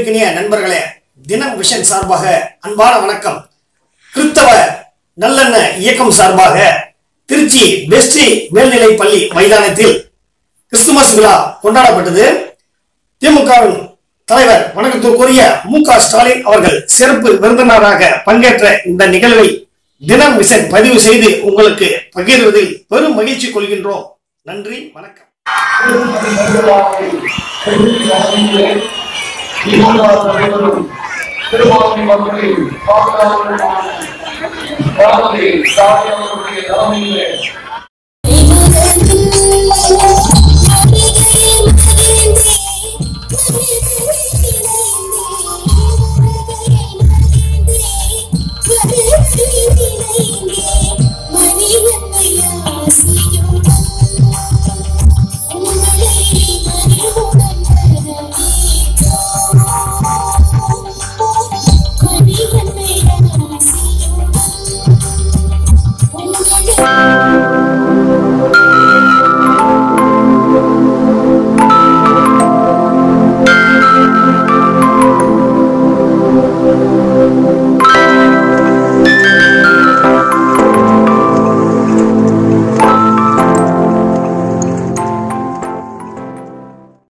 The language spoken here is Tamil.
அன்பிற்கினிய நண்பர்களே தினம் விஷன் சார்பாக அன்பான வணக்கம் கிறிஸ்தவ நல்லெண்ண இயக்கம் சார்பாக திருச்சி பெஸ்டி மேல்நிலை பள்ளி மைதானத்தில் கிறிஸ்துமஸ் விழா கொண்டாடப்பட்டது திமுகவின் தலைவர் வணக்கத்திற்குரிய மு க ஸ்டாலின் அவர்கள் சிறப்பு விருந்தினராக பங்கேற்ற இந்த நிகழ்வை தினம் விஷன் பதிவு செய்து உங்களுக்கு பகிர்வதில் பெரும் மகிழ்ச்சி கொள்கின்றோம் நன்றி வணக்கம் திருமாவளி மக்களின் பாதுகாப்பு தலைமையிலே